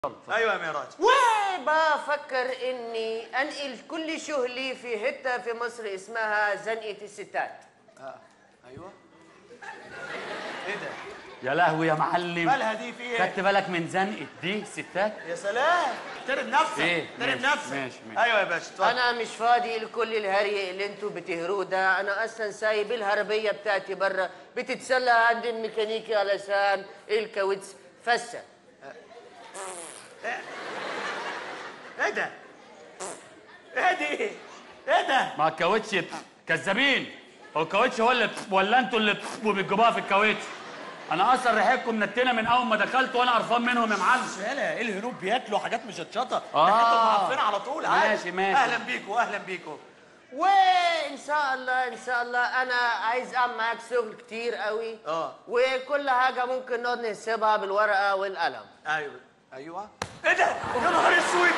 ايوه يا مهراج وبفكر اني انقل كل شغلي في حته في مصر اسمها زنقه الستات آه. ايوه ايه ده يا لهوي يا معلم مالها دي في ايه خدت بالك من زنقه دي ستات يا سلام احترم نفسك إيه؟ احترم ماشي، نفسك ماشي، ماشي. ايوه يا باشا اتفضل انا مش فاضي لكل الهري اللي انتوا بتهروه ده انا اصلا سايب الهربيه بتاعتي بره بتتسلى عند الميكانيكي علشان الكاوتش فسه ايه ده ايه دي ايه ده ما الكاوتش كذابين هو الكاوتش هو اللي ولا انتوا اللي وبتجيبوها في الكاوتش انا اصلا ريحتكم منتنه من اول ما دخلت وانا قرفان منهم يا معلم يالا ايه الهنود بياكلوا حاجات مشطشطه آه. ريحتهم معفنه على طول عادي. ماشي، ماشي. اهلا بيكم اهلا بيكم وان شاء الله ان شاء الله انا عايز اعمل معاك شغل كتير قوي اه. وكل حاجه ممكن نقعد نحسبها بالورقه والقلم ايوه ايوه ايه ده يا نهار اسود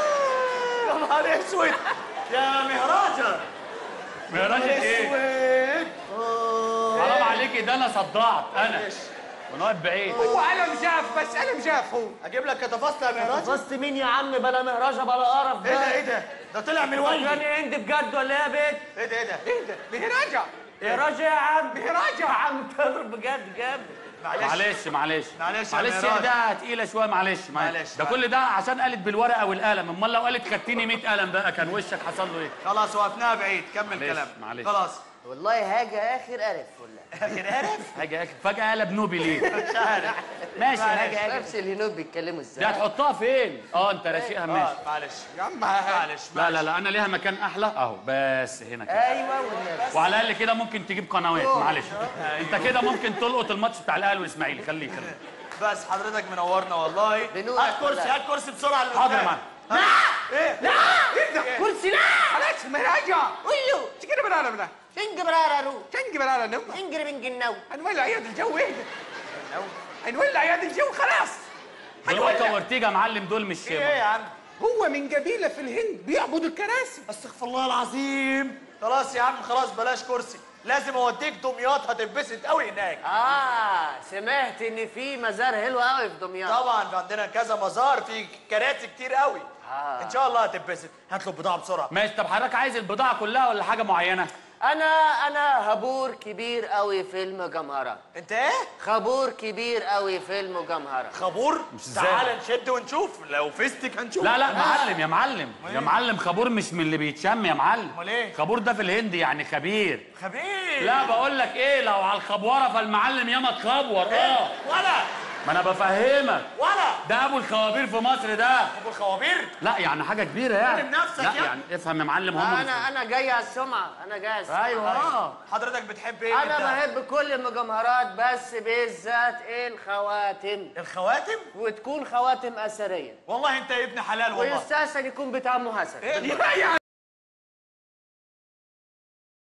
يا نهار اسود يا مهراجة مهراج ايه اسود حرام عليكي ده انا صدعت انا وانا واقف بعيد هو قلم جاف بس قلم جاف هو اجيب لك كتفصل يا مهراجة فصت مين يا عم بلا مهرجه بلا قرف ايه ده ايه ده ده طلع من والدي يعني عندي بجد ولا ايه يا بيت؟ ايه ده ايه ده ايه ده مهراجة مهرجه يا عم مهراجة يا عم تضرب بجد جامد معلش معلش معلش يا معلش مهراج. ده تقيله شويه معلش معلش. ده كل ده عشان قالت بالورقه والقلم امال لو قالت خدتيني 100 قلم بقى كان وشك حصل له ايه خلاص وقفناها بعيد كمل معلش، كلام معلش. خلاص والله حاجه اخر قرف والله اخر عارف حاجه فجاه قلب نوبي ليه مش عارف ماشي معلش. حاجه نفس الهنود بيتكلموا دي ازاي هتحطها فين اه انت راشقها ماشي اه معلش يا عم معلش لا لا لا انا ليها مكان احلى اهو بس هنا كده ايوه والنبي وعلى الاقل كده ممكن تجيب قنوات معلش انت كده ممكن تلقط الماتش بتاع الاهلي والاسماعيلي خليه خليه بس حضرتك منورنا والله بنورك هات كرسي والله. هات كرسي بسرعه اللي حاضر يا قدام. معلم ايه لا ايه ده كرسي لا خلاص مهراجة قول له تكير بلانا بلا شنج برارا رو تنجي بلانا نوم انجر بنج النو هنولع عياد الجو ايه ده هنولع عياد الجو خلاص دول اوكا وارتيجا يا معلم دول مش ايه يا عم هو من قبيلة في الهند بيعبدوا الكراسي استغفر الله العظيم خلاص يا عم خلاص بلاش كرسي لازم اوديك دمياط هتتبسط قوي هناك اه سمعت ان في مزار حلو قوي في دمياط طبعا في عندنا كذا مزار في كراسي كتير قوي آه. ان شاء الله هتتبسط هات له البضاعه بسرعه ماشي طب حضرتك عايز البضاعه كلها ولا حاجه معينه انا انا هبور كبير قوي في المجمهرة انت ايه خبور كبير قوي في المجمهرة خبور ازاي؟ تعال نشد ونشوف لو فستك هنشوف لا لا معلم يا معلم أمال يا إيه؟ معلم خبور مش من اللي بيتشم يا معلم أمال إيه؟ خبور ده في الهند يعني خبير خبير لا بقول لك ايه لو على الخبوره فالمعلم ياما تخبور اه إيه؟ ولا ما انا بفهمك ولا ده ابو الخوابير في مصر ده ابو الخوابير لا يعني حاجه كبيره يعني احترم نفسك لا يا يعني افهم يا معلم هم انا انا جاي على السمعة انا جاي على السمعة ايوه اه حضرتك بتحب ايه انا بالدهب؟ بحب كل المجمهرات بس بالذات الخواتم الخواتم وتكون خواتم اثريه والله انت ابن حلال والله ويستحسن يكون بتاع محسن ايه لا يعني